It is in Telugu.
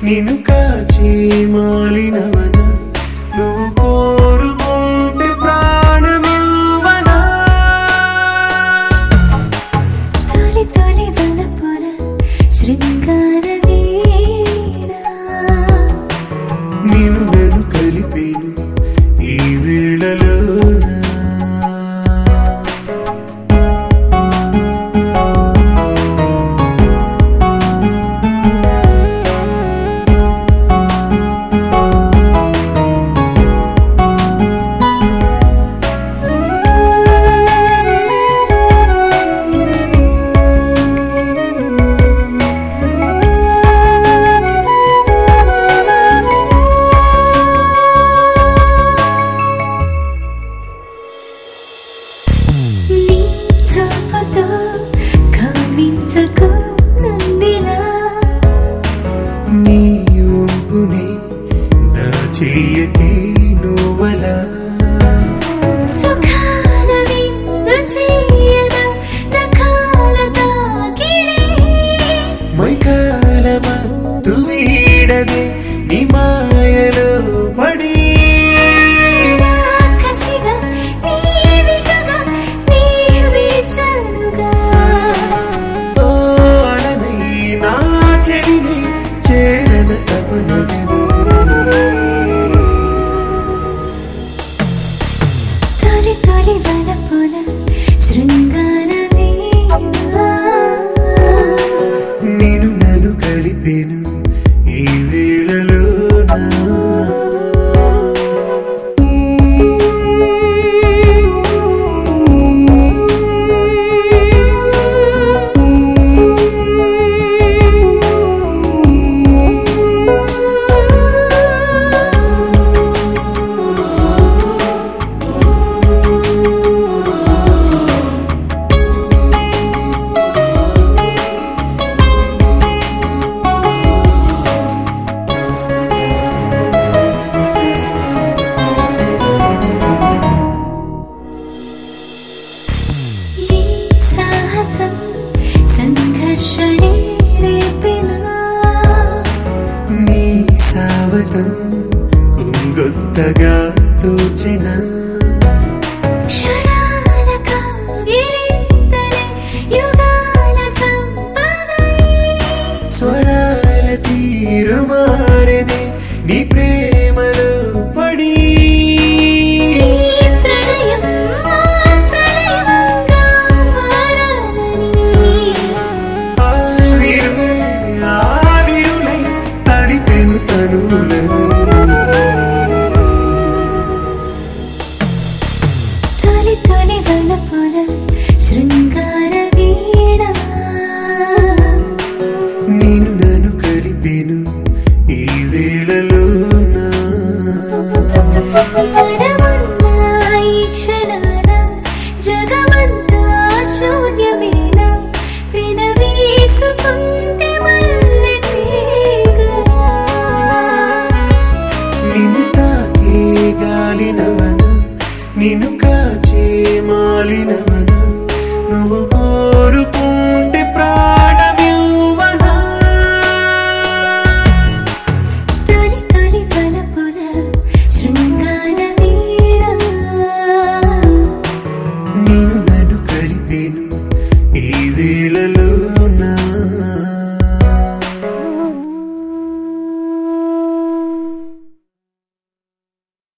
నిన్ను కాచే మాలినవన నువ్వు కోరుకుంటే ప్రాణమివ్వనా తొలి తొలి వలపుల శృంగార వీణ నేను నన్ను కలిపేను ఈ వేళలోన నీ చూపుతో కవ్వించకు నన్నిలా నీ ఊపునే నా చెయ్యకే నువ్వలా సుఖాల విందు చేయన నఖాల తాకిడే మైకాల మత్తు వీడదే నీ మాయలో పడి రాకసిగా నీ విటుగా నీ విచలుగా ఓ అలనై నా చెలిని చేరద తపనగదే తొలి తొలి వలపుల శృంగార వీణ నేను నన్ను కలిపేను ఈ వేళలోనా ఈ సాహసం సంఘర్షణే రేపినా నీ సావసం కుంగొత్తగా తోచిన క్షణాల కావిరింతలే యుగాల సంపదై స్వరాల తీరు మారదే నీ ప్రేమ